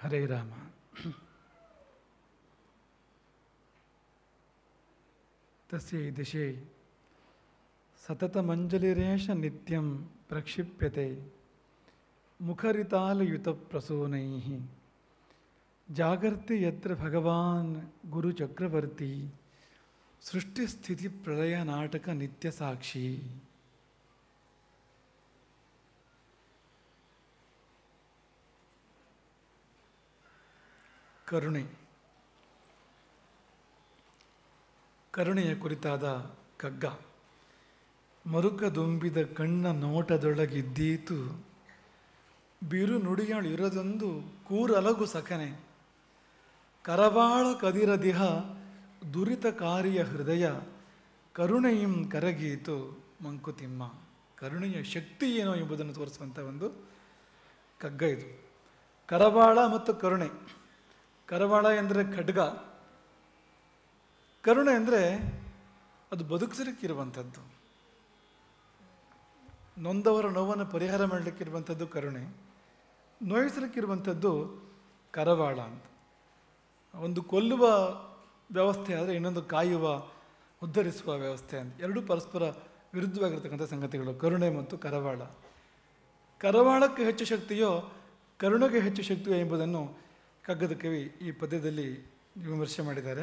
ಹರೇ ರಾಮ ತಸ್ಯೈ ದಿಶೆ ಸತತಮಂಜಲಿರೇಶ ನಿತ್ಯಂ ಪ್ರಕ್ಷಿಪ್ಯತೆ ಮುಖರಿತಾಲಯುತಪ್ರಸೂನೈ ಜಾಗರ್ತಿ ಯತ್ರ ಭಗವಾನ್ ಗುರುಚಕ್ರವರ್ತಿ ಸೃಷ್ಟಿಸ್ಥಿತಿ ಪ್ರಳಯ ನಾಟಕ ನಿತ್ಯ ಸಾಕ್ಷಿ ಕರುಣೆ ಕರುಣೆಯ ಕುರಿತಾದ ಕಗ್ಗ ಮರುಕದುಂಬಿದ ಕಣ್ಣ ನೋಟದೊಳಗಿದ್ದೀತು ಬಿರು ನುಡಿಯಾಳು ಇರದೊಂದು ಕೂರಲಗು ಸಖನೆ ಕರವಾಳ ಕದಿರದಿಹ ದುರಿತಕಾರಿಯ ಹೃದಯ ಕರುಣೆಯಂ ಕರಗೀತು ಮಂಕುತಿಮ್ಮ ಕರುಣೆಯ ಶಕ್ತಿ ಏನೋ ಎಂಬುದನ್ನು ತೋರಿಸುವಂಥ ಒಂದು ಕಗ್ಗ ಇದು ಕರವಾಳ ಮತ್ತು ಕರುಣೆ ಕರವಾಳ ಎಂದರೆ ಖಡ್ಗ ಕರುಣೆ ಅಂದರೆ ಅದು ಬದುಕಿಸಲಿಕ್ಕಿರುವಂಥದ್ದು ನೊಂದವರ ನೋವನ್ನು ಪರಿಹಾರ ಮಾಡಲಿಕ್ಕಿರುವಂಥದ್ದು ಕರುಣೆ ನೋಯಿಸಲಿಕ್ಕಿರುವಂಥದ್ದು ಕರವಾಳ ಅಂತ ಒಂದು ಕೊಲ್ಲುವ ವ್ಯವಸ್ಥೆ ಆದರೆ ಇನ್ನೊಂದು ಕಾಯುವ ಉದ್ಧರಿಸುವ ವ್ಯವಸ್ಥೆ ಅಂತ ಎರಡೂ ಪರಸ್ಪರ ವಿರುದ್ಧವಾಗಿರ್ತಕ್ಕಂಥ ಸಂಗತಿಗಳು ಕರುಣೆ ಮತ್ತು ಕರವಾಳ ಕರವಾಳಕ್ಕೆ ಹೆಚ್ಚು ಶಕ್ತಿಯೋ ಕರುಣೆಗೆ ಹೆಚ್ಚು ಶಕ್ತಿಯೋ ಎಂಬುದನ್ನು ಕಗ್ಗದ ಕವಿ ಈ ಪದ್ಯದಲ್ಲಿ ವಿಮರ್ಶೆ ಮಾಡಿದ್ದಾರೆ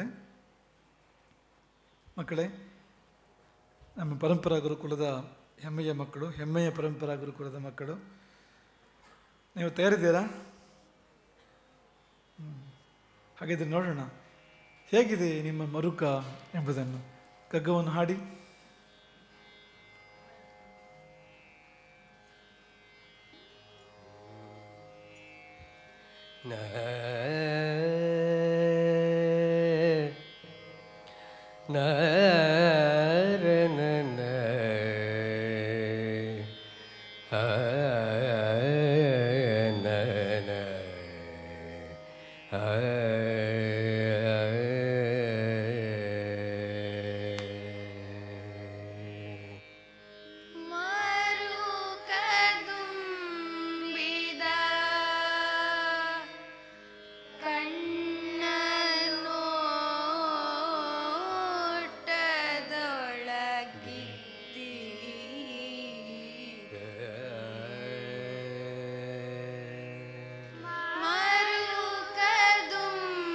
ಮಕ್ಕಳೇ ನಮ್ಮ ಪರಂಪರಾ ಗುರುಕುಲದ ಹೆಮ್ಮೆಯ ಮಕ್ಕಳು ಹೆಮ್ಮೆಯ ಪರಂಪರಾ ಗುರುಕುಲದ ಮಕ್ಕಳು ನೀವು ತಯಾರಿದ್ದೀರಾ ಹ್ಮ್. ಹಾಗಿದ್ರೆ ನೋಡೋಣ ಹೇಗಿದೆ ನಿಮ್ಮ ಮರುಕ ಎಂಬುದನ್ನು ಕಗ್ಗವನ್ನು ಹಾಡಿ ನ ನ ರ ನ ನ ಆ ನ ನ ಆ ಮರುಕದುಂಬಿದ ಕಣ್ಣ ನೋಟದೊಳಗಿದ್ದಿ ಮರುಕದುಂಬಿದ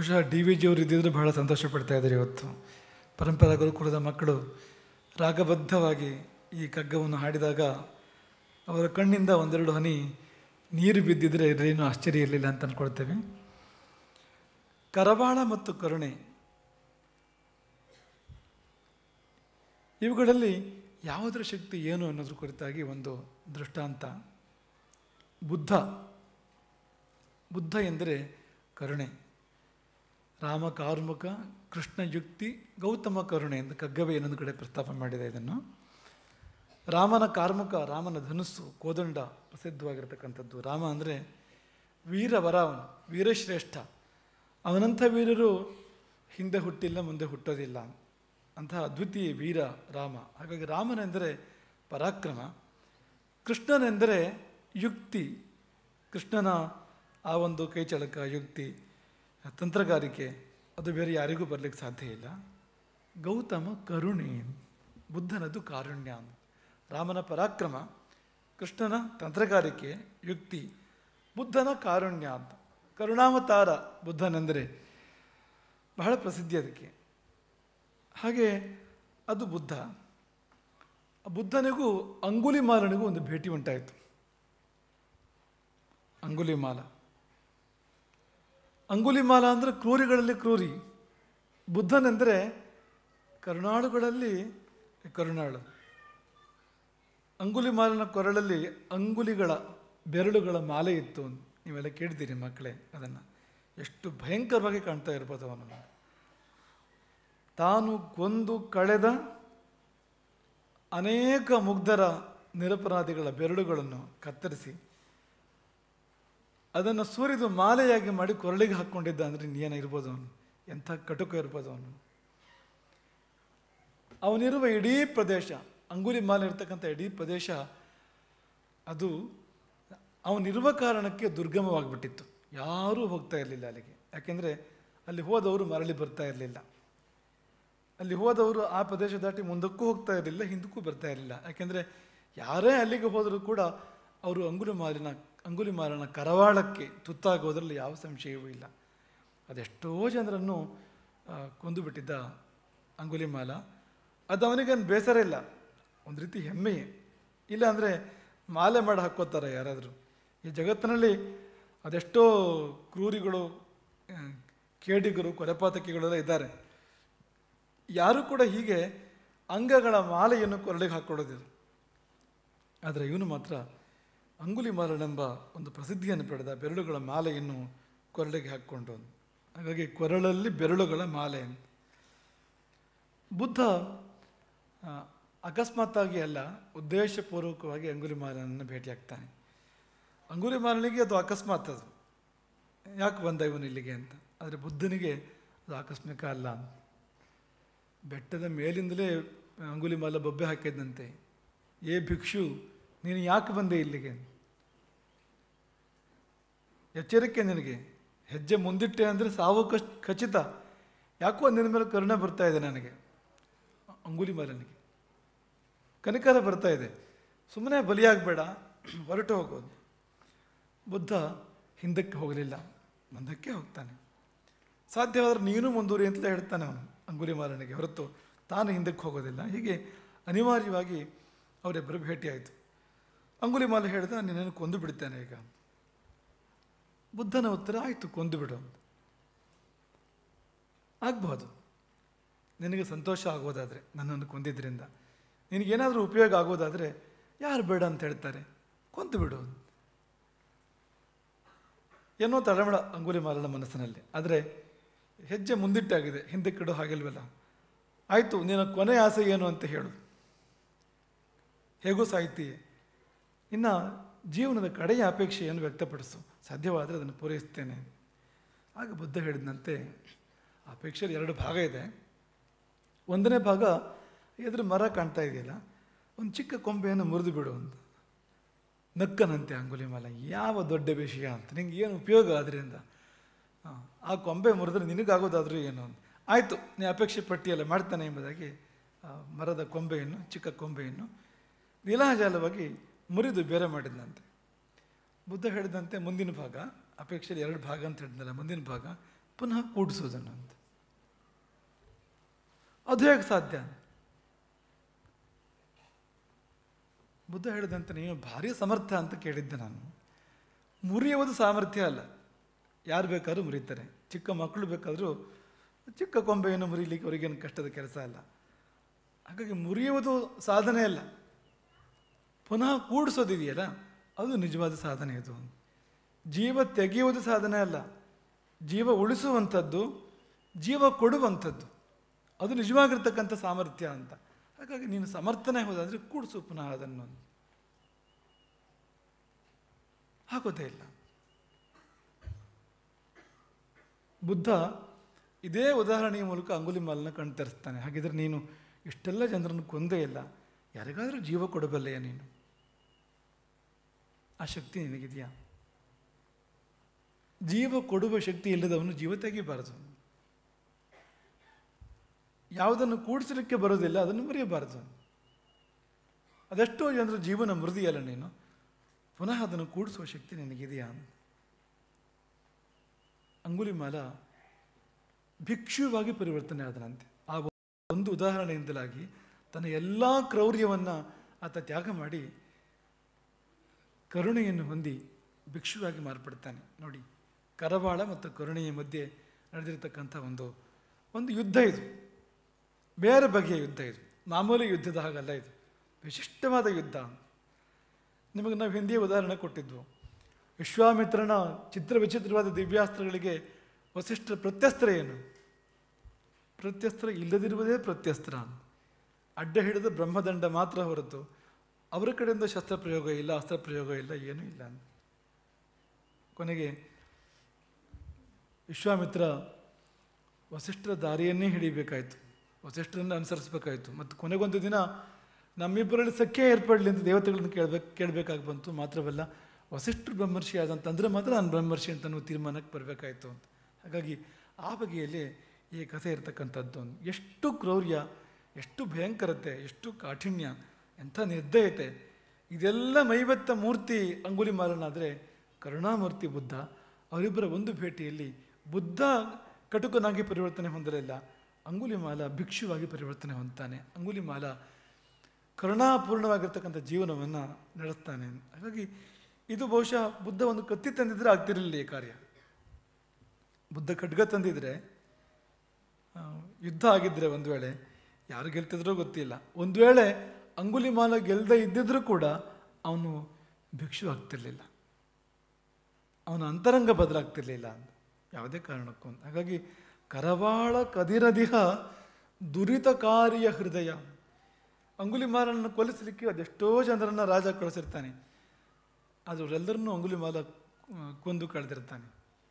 ಬಹುಶಃ ಡಿ ವಿ ಜಿಯವರು ಇದ್ದಿದ್ರೆ ಬಹಳ ಸಂತೋಷ ಪಡ್ತಾ ಇದ್ದಾರೆ ಇವತ್ತು ಪರಂಪರಾ ಗುರುಕುಲದ ಮಕ್ಕಳು ರಾಗಬದ್ಧವಾಗಿ ಈ ಕಗ್ಗವನ್ನು ಹಾಡಿದಾಗ ಅವರ ಕಣ್ಣಿಂದ ಒಂದೆರಡು ಹನಿ ನೀರು ಬಿದ್ದಿದ್ರೆ ಇದ್ರೇನು ಆಶ್ಚರ್ಯ ಇರಲಿಲ್ಲ ಅಂತ ಅಂದ್ಕೊಳ್ತೇವೆ ಕರವಾಳ ಮತ್ತು ಕರುಣೆ ಇವುಗಳಲ್ಲಿ ಯಾವುದರ ಶಕ್ತಿ ಏನು ಅನ್ನೋದ್ರ ಕುರಿತಾಗಿ ಒಂದು ದೃಷ್ಟಾಂತ ಬುದ್ಧ ಬುದ್ಧ ಎಂದರೆ ಕರುಣೆ ರಾಮ ಕಾರ್ಮುಕ ಕೃಷ್ಣ ಯುಕ್ತಿ ಗೌತಮ ಕರುಣೆ ಎಂದು ಕಗ್ಗವೇ ಇನ್ನೊಂದು ಕಡೆ ಪ್ರಸ್ತಾಪ ಮಾಡಿದೆ ಇದನ್ನು ರಾಮನ ಕಾರ್ಮುಕ ರಾಮನ ಧನುಸ್ಸು ಕೋದಂಡ ಪ್ರಸಿದ್ಧವಾಗಿರ್ತಕ್ಕಂಥದ್ದು ರಾಮ ಅಂದರೆ ವೀರವರ ಅವನು ವೀರಶ್ರೇಷ್ಠ ಅವನಂಥ ವೀರರು ಹಿಂದೆ ಹುಟ್ಟಿಲ್ಲ ಮುಂದೆ ಹುಟ್ಟೋದಿಲ್ಲ ಅಂತಹ ಅದ್ವಿತೀಯ ವೀರ ರಾಮ ಹಾಗಾಗಿ ರಾಮನೆಂದರೆ ಪರಾಕ್ರಮ ಕೃಷ್ಣನೆಂದರೆ ಯುಕ್ತಿ ಕೃಷ್ಣನ ಆ ಒಂದು ಕೈಚಳಕ ಯುಕ್ತಿ ತಂತ್ರಗಾರಿಕೆ ಅದು ಬೇರೆ ಯಾರಿಗೂ ಬರಲಿಕ್ಕೆ ಸಾಧ್ಯ ಇಲ್ಲ ಗೌತಮ ಕರುಣೆ ಬುದ್ಧನದು ಕಾರುಣ್ಯ ರಾಮನ ಪರಾಕ್ರಮ ಕೃಷ್ಣನ ತಂತ್ರಗಾರಿಕೆ ಯುಕ್ತಿ ಬುದ್ಧನ ಕಾರುಣ್ಯ ಅಂತ ಕರುಣಾವತಾರ ಬುದ್ಧನೆಂದರೆ ಬಹಳ ಪ್ರಸಿದ್ಧಿ ಅದಕ್ಕೆ ಹಾಗೆ ಅದು ಬುದ್ಧ ಆ ಬುದ್ಧನಿಗೂ ಅಂಗುಲಿಮಾಲನಿಗೂ ಒಂದು ಭೇಟಿ ಉಂಟಾಯಿತು ಅಂಗುಲಿಮಾಲ ಅಂಗುಲಿಮಾಲ ಅಂದರೆ ಕ್ರೂರಿಗಳಲ್ಲಿ ಕ್ರೂರಿ ಬುದ್ಧನೆಂದರೆ ಕರುಣಾಳುಗಳಲ್ಲಿ ಕರುಣಾಳು ಅಂಗುಲಿಮಾಲನ ಕೊರಳಲ್ಲಿ ಅಂಗುಲಿಗಳ ಬೆರಳುಗಳ ಮಾಲೆ ಇತ್ತು ನೀವೆಲ್ಲ ಕೇಳಿದ್ದೀರಿ ಮಕ್ಕಳೇ ಅದನ್ನು ಎಷ್ಟು ಭಯಂಕರವಾಗಿ ಕಾಣ್ತಾ ಇರ್ಬೋದು ಅವನನ್ನು ತಾನು ಕೊಂದು ಕಳೆದ ಅನೇಕ ಮುಗ್ಧರ ನಿರಪರಾಧಿಗಳ ಬೆರಳುಗಳನ್ನು ಕತ್ತರಿಸಿ ಅದನ್ನು ಸುರಿದು ಮಾಲೆಯಾಗಿ ಮಾಡಿ ಕೊರಳಿಗೆ ಹಾಕ್ಕೊಂಡಿದ್ದ ಅಂದರೆ ಇನ್ನೇನ ಇರ್ಬೋದು ಅವನು ಎಂಥ ಕಟುಕ ಇರ್ಬೋದು ಅವನು ಅವನಿರುವ ಇಡೀ ಪ್ರದೇಶ ಅಂಗುಲಿ ಮಾಲೆ ಇರ್ತಕ್ಕಂಥ ಇಡೀ ಪ್ರದೇಶ ಅದು ಅವನಿರುವ ಕಾರಣಕ್ಕೆ ದುರ್ಗಮವಾಗಿಬಿಟ್ಟಿತ್ತು ಯಾರೂ ಹೋಗ್ತಾ ಇರಲಿಲ್ಲ ಅಲ್ಲಿಗೆ ಯಾಕೆಂದರೆ ಅಲ್ಲಿ ಹೋದವರು ಮರಳಿ ಬರ್ತಾ ಇರಲಿಲ್ಲ ಅಲ್ಲಿ ಹೋದವರು ಆ ಪ್ರದೇಶ ದಾಟಿ ಮುಂದಕ್ಕೂ ಹೋಗ್ತಾ ಇರಲಿಲ್ಲ ಹಿಂದಕ್ಕೂ ಬರ್ತಾ ಇರಲಿಲ್ಲ ಯಾಕೆಂದರೆ ಯಾರೇ ಅಲ್ಲಿಗೆ ಹೋದರೂ ಕೂಡ ಅವರು ಅಂಗುಲಿ ಮಾಲಿನ ಅಂಗುಲಿ ಮಾಲನ ಕರವಾಳಕ್ಕೆ ತುತ್ತಾಗೋದ್ರಲ್ಲಿ ಯಾವ ಸಂಶಯವೂ ಇಲ್ಲ ಅದೆಷ್ಟೋ ಜನರನ್ನು ಆ, ಕೊಂದು ಬಿಟ್ಟಿದ್ದ ಅಂಗುಲಿಮಾಲ ಅದು ಅವನಿಗೇನು ಬೇಸರ ಇಲ್ಲ ಒಂದು ರೀತಿ ಹೆಮ್ಮೆಯೇ ಇಲ್ಲ ಅಂದರೆ ಮಾಲೆ ಮಾಡಿ ಹಾಕ್ಕೋತಾರೆ ಯಾರಾದರೂ ಈ ಜಗತ್ತಿನಲ್ಲಿ ಅದೆಷ್ಟೋ ಕ್ರೂರಿಗಳು ಆ, ಕೇಡಿಗರು ಕೊಲೆಪಾತಕಿಗಳೆಲ್ಲ ಇದ್ದಾರೆ ಯಾರೂ ಕೂಡ ಹೀಗೆ ಅಂಗಗಳ ಮಾಲೆಯನ್ನು ಕೊರಳಿಗೆ ಹಾಕ್ಕೊಳ್ಳೋದಿಲ್ಲ ಆದರೆ ಇವನು ಮಾತ್ರ ಅಂಗುಲಿ ಮಾಲನೆಂಬ ಒಂದು ಪ್ರಸಿದ್ಧಿಯನ್ನು ಪಡೆದ ಬೆರಳುಗಳ ಮಾಲೆಯನ್ನು ಕೊರಳಿಗೆ ಹಾಕ್ಕೊಂಡು ಹಾಗಾಗಿ ಕೊರಳಲ್ಲಿ ಬೆರಳುಗಳ ಮಾಲೆ ಅಂತ ಬುದ್ಧ ಆ, ಅಕಸ್ಮಾತ್ತಾಗಿ ಅಲ್ಲ ಉದ್ದೇಶಪೂರ್ವಕವಾಗಿ ಅಂಗುಲಿ ಮಾಲನನ್ನು ಭೇಟಿಯಾಗ್ತಾನೆ ಅಂಗುಲಿ ಮಾಲನಿಗೆ ಅದು ಅಕಸ್ಮಾತ್ ಅದು ಯಾಕೆ ಬಂದ ಇವನು ಇಲ್ಲಿಗೆ ಅಂತ ಆದರೆ ಬುದ್ಧನಿಗೆ ಅದು ಆಕಸ್ಮಿಕ ಅಲ್ಲ ಅಂತ ಬೆಟ್ಟದ ಮೇಲಿಂದಲೇ ಅಂಗುಲಿಮಾಲ ಬೊಬ್ಬೆ ಹಾಕಿದ್ದಂತೆ ಏ ಭಿಕ್ಷು ನೀನು ಯಾಕೆ ಬಂದೆ ಇಲ್ಲಿಗೆ ಎಚ್ಚರಿಕೆ ನಿನಗೆ ಹೆಜ್ಜೆ ಮುಂದಿಟ್ಟೆ ಅಂದರೆ ಸಾವು ಕಶ್ ಖಚಿತ ಯಾಕೋ ನಿನ್ನ ಮೇಲೆ ಕರುಣೆ ಬರ್ತಾ ಇದೆ ನನಗೆ ಅಂಗುಲಿಮಾಲನಿಗೆ ಕನಿಕರ ಬರ್ತಾ ಇದೆ ಸುಮ್ಮನೆ ಬಲಿಯಾಗಬೇಡ ಹೊರಟು ಹೋಗೋದು ಬುದ್ಧ ಹಿಂದಕ್ಕೆ ಹೋಗಲಿಲ್ಲ ಮುಂದಕ್ಕೆ ಹೋಗ್ತಾನೆ ಸಾಧ್ಯವಾದ್ರೆ ನೀನು ಮುಂದೂರಿ ಅಂತಲೇ ಹೇಳ್ತಾನೆ ಅವನು ಅಂಗುಲಿಮಾಲನಿಗೆ ಹೊರತು ತಾನು ಹಿಂದಕ್ಕೆ ಹೋಗೋದಿಲ್ಲ ಹೀಗೆ ಅನಿವಾರ್ಯವಾಗಿ ಅವರಿಬ್ಬರು ಭೇಟಿಯಾಯಿತು ಅಂಗುಲಿಮಾಲ ಹೇಳಿದ ನಿನ್ನನ್ನು ಕೊಂದು ಬಿಡ್ತೇನೆ ಈಗ ಬುದ್ಧನ ಉತ್ತರ ಆಯಿತು ಕೊಂದು ಬಿಡು ಅಂತ ಆಗ್ಬೋದು ನಿನಗೆ ಸಂತೋಷ ಆಗೋದಾದರೆ ನನ್ನನ್ನು ಕೊಂದಿದ್ದರಿಂದ ನಿನಗೇನಾದರೂ ಉಪಯೋಗ ಆಗೋದಾದರೆ ಯಾರು ಬೇಡ ಅಂತ ಹೇಳ್ತಾರೆ ಕೊಂದು ಬಿಡು ಏನೋ ತಳಮಳ ಅಂಗುಲಿಮಾಲನ ಮನಸ್ಸಿನಲ್ಲಿ ಆದರೆ ಹೆಜ್ಜೆ ಮುಂದಿಟ್ಟಾಗಿದೆ ಹಿಂದಕ್ಕೆ ಇಡೋ ಹಾಗಿಲ್ವಲ್ಲ ಆಯಿತು ನಿನ್ನ ಕೊನೆ ಆಸೆ ಏನು ಅಂತ ಹೇಳು ಹೇಗೂ ಸಾಹಿತ್ಯ ಇನ್ನು ಜೀವನದ ಕಡೆಯ ಅಪೇಕ್ಷೆಯನ್ನು ವ್ಯಕ್ತಪಡಿಸು ಸಾಧ್ಯವಾದರೆ ಅದನ್ನು ಪೂರೈಸ್ತೇನೆ ಆಗ ಬುದ್ಧ ಹೇಳಿದಂತೆ ಅಪೇಕ್ಷೆಯಲ್ಲಿ ಎರಡು ಭಾಗ ಇದೆ ಒಂದನೇ ಭಾಗ ಎದುರು ಮರ ಕಾಣ್ತಾ ಇದೆಯಲ್ಲ ಒಂದು ಚಿಕ್ಕ ಕೊಂಬೆಯನ್ನು ಮುರಿದು ಬಿಡು ಅಂತ ನಕ್ಕನಂತೆ ಅಂಗುಲಿಮಾಲ ಯಾವ ದೊಡ್ಡ ವಿಷಯ ಅಂತ ನಿಂಗೆ ಏನು ಉಪಯೋಗ ಅದರಿಂದ ಆ, ಆ ಕೊಂಬೆ ಮುರಿದ್ರೆ ನಿನಗಾಗೋದಾದರೂ ಏನು ಅಂತ ಆಯಿತು ನೀ ಅಪೇಕ್ಷೆ ಪಟ್ಟಿಯಲ್ಲ ಮಾಡ್ತಾನೆ ಎಂಬುದಾಗಿ ಆ ಮರದ ಕೊಂಬೆಯನ್ನು ಚಿಕ್ಕ ಕೊಂಬೆಯನ್ನು ನೀಲಾಜಾಲವಾಗಿ ಮುರಿದು ಬೇರೆ ಮಾಡಿದಂತೆ ಬುದ್ಧ ಹೇಳಿದಂತೆ ಮುಂದಿನ ಭಾಗ ಅಪೇಕ್ಷೆಯಲ್ಲಿ ಎರಡು ಭಾಗ ಅಂತ ಹೇಳಿದ್ನಲ್ಲ ಮುಂದಿನ ಭಾಗ ಪುನಃ ಕೂಡಿಸೋದನ್ನು ಅಂತ ಅದು ಹೇಗೆ ಸಾಧ್ಯ ಬುದ್ಧ ಹೇಳಿದಂತೆ ನೀನು ಭಾರಿ ಸಮರ್ಥ ಅಂತ ಕೇಳಿದ್ದೆ ನಾನು ಮುರಿಯುವುದು ಸಾಮರ್ಥ್ಯ ಅಲ್ಲ ಯಾರು ಬೇಕಾದ್ರೂ ಮುರಿತಾರೆ ಚಿಕ್ಕ ಮಕ್ಕಳು ಬೇಕಾದರೂ ಚಿಕ್ಕ ಕೊಂಬೆಯನ್ನು ಮುರಿಲಿಕ್ಕೆ ಅವರಿಗೇನು ಕಷ್ಟದ ಕೆಲಸ ಅಲ್ಲ ಹಾಗಾಗಿ ಮುರಿಯುವುದು ಸಾಧನೆ ಅಲ್ಲ ಪುನಃ ಕೂಡಿಸೋದಿದೆಯಲ್ಲ ಅದು ನಿಜವಾದ ಸಾಧನೆ ಇದು ಜೀವ ತೆಗೆಯುವುದು ಸಾಧನೆ ಅಲ್ಲ ಜೀವ ಉಳಿಸುವಂಥದ್ದು ಜೀವ ಕೊಡುವಂಥದ್ದು ಅದು ನಿಜವಾಗಿರ್ತಕ್ಕಂಥ ಸಾಮರ್ಥ್ಯ ಅಂತ ಹಾಗಾಗಿ ನೀನು ಸಮರ್ಥನೆ ಹೋದಾದರೆ ಕೂಡಿಸು ಪುನಃ ಅದನ್ನು ಆಗೋದೇ ಇಲ್ಲ ಬುದ್ಧ ಇದೇ ಉದಾಹರಣೆಯ ಮೂಲಕ ಅಂಗುಲಿಮಾಲನ ಕಣ್ ತರಿಸ್ತಾನೆ ಹಾಗಿದ್ರೆ ನೀನು ಇಷ್ಟೆಲ್ಲ ಜನರನ್ನು ಕೊಂದೇ ಇಲ್ಲ ಯಾರಿಗಾದರೂ ಜೀವ ಕೊಡಬಲ್ಲೆಯ ನೀನು ಆ ಶಕ್ತಿ ನಿನಗಿದೆಯಾ ಜೀವ ಕೊಡುವ ಶಕ್ತಿ ಇಲ್ಲದವನು ಜೀವ ತೆಗಿಬಾರದು ಯಾವುದನ್ನು ಕೂಡಿಸಲಿಕ್ಕೆ ಬರೋದಿಲ್ಲ ಅದನ್ನು ಮರೆಯಬಾರದು ಅದೆಷ್ಟೋ ಜನರ ಜೀವನ ಮೃದಿಯಲ್ಲ ನೀನು ಪುನಃ ಅದನ್ನು ಕೂಡಿಸುವ ಶಕ್ತಿ ನಿನಗಿದೆಯಾ ಅಂಗುಲಿಮಾಲ ಭಿಕ್ಷುವಾಗಿ ಪರಿವರ್ತನೆ ಆದನಂತೆ ಆ ಒಂದು ಉದಾಹರಣೆಯಿಂದಲಾಗಿ ತನ್ನ ಎಲ್ಲ ಕ್ರೌರ್ಯವನ್ನು ಆತ ತ್ಯಾಗ ಮಾಡಿ ಕರುಣೆಯನ್ನು ಹೊಂದಿ ಭಿಕ್ಷುವಾಗಿ ಮಾರ್ಪಡ್ತಾನೆ ನೋಡಿ ಕರವಾಳ ಮತ್ತು ಕರುಣೆಯ ಮಧ್ಯೆ ನಡೆದಿರತಕ್ಕಂಥ ಒಂದು ಒಂದು ಯುದ್ಧ ಇದು ಬೇರೆ ಬಗೆಯ ಯುದ್ಧ ಇದು ಮಾಮೂಲಿ ಯುದ್ಧದ ಹಾಗಲ್ಲ ಇದು ವಿಶಿಷ್ಟವಾದ ಯುದ್ಧ ನಿಮಗೆ ನಾವು ಹಿಂದಿಯ ಉದಾಹರಣೆ ಕೊಟ್ಟಿದ್ವು ವಿಶ್ವಾಮಿತ್ರನ ಚಿತ್ರ ವಿಚಿತ್ರವಾದ ದಿವ್ಯಾಸ್ತ್ರಗಳಿಗೆ ವಸಿಷ್ಠರ ಪ್ರತ್ಯಸ್ತ್ರ ಏನು ಪ್ರತ್ಯಸ್ತ್ರ ಇಲ್ಲದಿರುವುದೇ ಪ್ರತ್ಯಸ್ತ್ರ ಅಡ್ಡ ಹಿಡಿದ ಬ್ರಹ್ಮದಂಡ ಮಾತ್ರ ಹೊರತು ಅವರ ಕಡೆಯಿಂದ ಶಸ್ತ್ರ ಪ್ರಯೋಗ ಇಲ್ಲ ಅಸ್ತ್ರ ಪ್ರಯೋಗ ಇಲ್ಲ ಏನೂ ಇಲ್ಲ ಕೊನೆಗೆ ವಿಶ್ವಾಮಿತ್ರ ವಸಿಷ್ಠರ ದಾರಿಯನ್ನೇ ಹಿಡಿಬೇಕಾಯಿತು ವಸಿಷ್ಠರನ್ನು ಅನುಸರಿಸಬೇಕಾಯಿತು ಮತ್ತು ಕೊನೆಗೊಂದು ದಿನ ನಮ್ಮಿಬ್ಬರಲ್ಲಿ ಸಖ್ಯ ಏರ್ಪಡಲಿ ಅಂತ ದೇವತೆಗಳನ್ನು ಕೇಳಬೇಕು ಕೇಳಬೇಕಾಗಿ ಬಂತು ಮಾತ್ರವಲ್ಲ ವಸಿಷ್ಠರು ಬ್ರಹ್ಮರ್ಷಿ ಆದಂತಂದರೆ ಮಾತ್ರ ನಾನು ಬ್ರಹ್ಮರ್ಷಿ ಅಂತ ಅನ್ನೋ ತೀರ್ಮಾನಕ್ಕೆ ಬರಬೇಕಾಯಿತು ಅಂತ ಹಾಗಾಗಿ ಆ ಬಗೆಯಲ್ಲಿ ಈ ಕಥೆ ಇರತಕ್ಕಂಥದ್ದು ಎಷ್ಟು ಕ್ರೌರ್ಯ ಎಷ್ಟು ಭಯಂಕರತೆ ಎಷ್ಟು ಕಾಠಿಣ್ಯ ಎಂಥ ನಿರ್ದಯತೆ ಇದೆಲ್ಲ ಮೈಬತ್ತ ಮೂರ್ತಿ ಅಂಗುಲಿಮಾಲನಾದರೆ ಕರುಣಾಮೂರ್ತಿ ಬುದ್ಧ ಅವರಿಬ್ಬರ ಒಂದು ಭೇಟಿಯಲ್ಲಿ ಬುದ್ಧ ಕಟುಕನಾಗಿ ಪರಿವರ್ತನೆ ಹೊಂದಲಿಲ್ಲ ಅಂಗುಲಿಮಾಲ ಭಿಕ್ಷುವಾಗಿ ಪರಿವರ್ತನೆ ಹೊಂದ್ತಾನೆ ಅಂಗುಲಿಮಾಲ ಕರುಣಾಪೂರ್ಣವಾಗಿರ್ತಕ್ಕಂಥ ಜೀವನವನ್ನು ನಡೆಸ್ತಾನೆ ಹಾಗಾಗಿ ಇದು ಬಹುಶಃ ಬುದ್ಧ ಒಂದು ಕತ್ತಿ ತಂದಿದ್ರೆ ಆಗ್ತಿರಲಿಲ್ಲ ಈ ಕಾರ್ಯ ಬುದ್ಧ ಖಡ್ಗ ತಂದಿದ್ರೆ ಆ, ಯುದ್ಧ ಆಗಿದ್ರೆ ಒಂದು ವೇಳೆ ಯಾರು ಗೆಲ್ತಿದ್ರೋ ಗೊತ್ತಿಲ್ಲ ಒಂದು ವೇಳೆ ಅಂಗುಲಿಮಾಲ ಗೆಲ್ಲದೆ ಇದ್ದಿದ್ರೂ ಕೂಡ ಅವನು ಭಿಕ್ಷು ಆಗ್ತಿರ್ಲಿಲ್ಲ ಅವನ ಅಂತರಂಗ ಬದಲಾಗ್ತಿರ್ಲಿಲ್ಲ ಅಂತ ಯಾವುದೇ ಕಾರಣಕ್ಕೂ ಹಾಗಾಗಿ ಕರವಾಳ ಕದಿರದಿಹ ದುರಿತಕಾರಿಯ ಹೃದಯ ಅಂಗುಲಿಮಾಲನ್ನು ಕೊಲಿಸಲಿಕ್ಕೆ ಅದೆಷ್ಟೋ ಜನರನ್ನು ರಾಜ ಕಳಿಸಿರ್ತಾನೆ ಅದರೆಲ್ಲರನ್ನೂ ಅಂಗುಲಿಮಾಲ ಆ, ಕೊಂದು ಕಳೆದಿರ್ತಾನೆ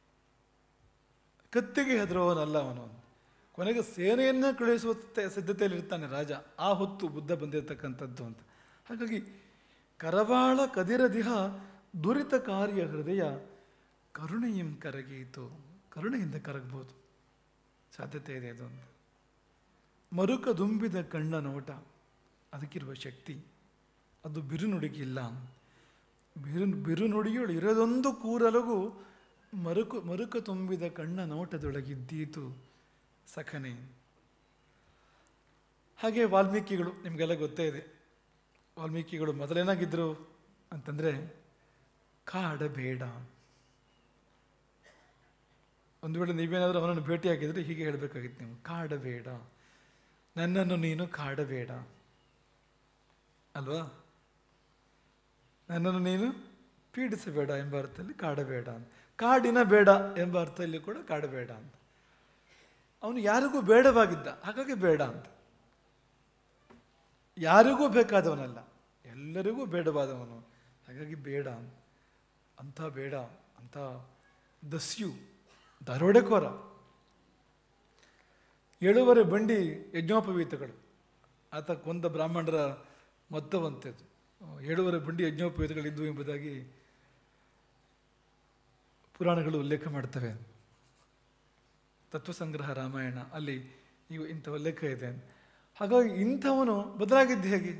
ಕತ್ತಿಗೆ ಹೆದರುವವನಲ್ಲ ಅವನು ಕೊನೆಗೆ ಸೇನೆಯನ್ನು ಕಳುಹಿಸುವ ತ- ಸಿದ್ಧತೆಯಲ್ಲಿರ್ತಾನೆ ರಾಜ ಆ ಹೊತ್ತು ಬುದ್ಧ ಬಂದಿರತಕ್ಕಂಥದ್ದು ಅಂತ ಹಾಗಾಗಿ ಕರವಾಳ ಕದಿರದಿಹ ದುರಿತ ಕಾರ್ಯ ಹೃದಯ ಕರುಣೆಯಂ ಕರಗೀತು ಕರುಣೆಯಿಂದ ಕರಗಬಹುದು ಸಾಧ್ಯತೆ ಇದೆ ಅದು ಅಂತ ಮರುಕ ದುಂಬಿದ ಕಣ್ಣ ನೋಟ ಅದಕ್ಕಿರುವ ಶಕ್ತಿ ಅದು ಬಿರುನುಡಿಗಿಲ್ಲ ಬಿರು ಬಿರುನುಡಿಯೊಳು ಇರೋದೊಂದು ಕೂರಲಗು ಮರುಕು ಮರುಕ ತುಂಬಿದ ಕಣ್ಣ ನೋಟದೊಳಗಿದ್ದೀತು ಸಖನೆ ಹಾಗೆ ವಾಲ್ಮೀಕಿಗಳು ನಿಮಗೆಲ್ಲ ಗೊತ್ತೇ ಇದೆ ವಾಲ್ಮೀಕಿಗಳು ಮೊದಲೇನಾಗಿದ್ದರು ಅಂತಂದರೆ ಕಾಡಬೇಡ ಒಂದು ವೇಳೆ ನೀವೇನಾದರೂ ಅವನನ್ನು ಭೇಟಿಯಾಗಿದ್ದರೆ ಹೀಗೆ ಹೇಳಬೇಕಾಗಿತ್ತು ನೀವು ಕಾಡಬೇಡ ನನ್ನನ್ನು ನೀನು ಕಾಡಬೇಡ ಅಲ್ವಾ ನನ್ನನ್ನು ನೀನು ಪೀಡಿಸಬೇಡ ಎಂಬ ಅರ್ಥದಲ್ಲಿ ಕಾಡಬೇಡ ಅಂತ ಕಾಡಿನ ಬೇಡ ಎಂಬ ಅರ್ಥದಲ್ಲಿ ಕೂಡ ಕಾಡಬೇಡ ಅಂತ ಅವನು ಯಾರಿಗೂ ಬೇಡವಾಗಿದ್ದ ಹಾಗಾಗಿ ಬೇಡ ಅಂತ ಯಾರಿಗೂ ಬೇಕಾದವನಲ್ಲ ಎಲ್ಲರಿಗೂ ಬೇಡವಾದವನು ಹಾಗಾಗಿ ಬೇಡ ಅಂತ ಅಂಥ ಬೇಡ ಅಂಥ ದಸ್ಯು ದರೋಡೆಕೋರ ಏಳುವರೆ ಬಂಡಿ ಯಜ್ಞೋಪವೀತಗಳು ಆತ ಕೊಂದ ಬ್ರಾಹ್ಮಣರ ಮೊತ್ತವಂಥದ್ದು ಏಳುವರೆ ಬಂಡಿ ಯಜ್ಞೋಪವೀತಗಳಿದ್ವು ಎಂಬುದಾಗಿ ಪುರಾಣಗಳು ಉಲ್ಲೇಖ ಮಾಡ್ತವೆ ತತ್ವಸಂಗ್ರಹ ರಾಮಾಯಣ ಅಲ್ಲಿ ಇವು ಇಂಥ ಉಲ್ಲೇಖ ಇದೆ ಹಾಗಾಗಿ ಇಂಥವನು ಬದಲಾಗಿದ್ದು ಹೇಗೆ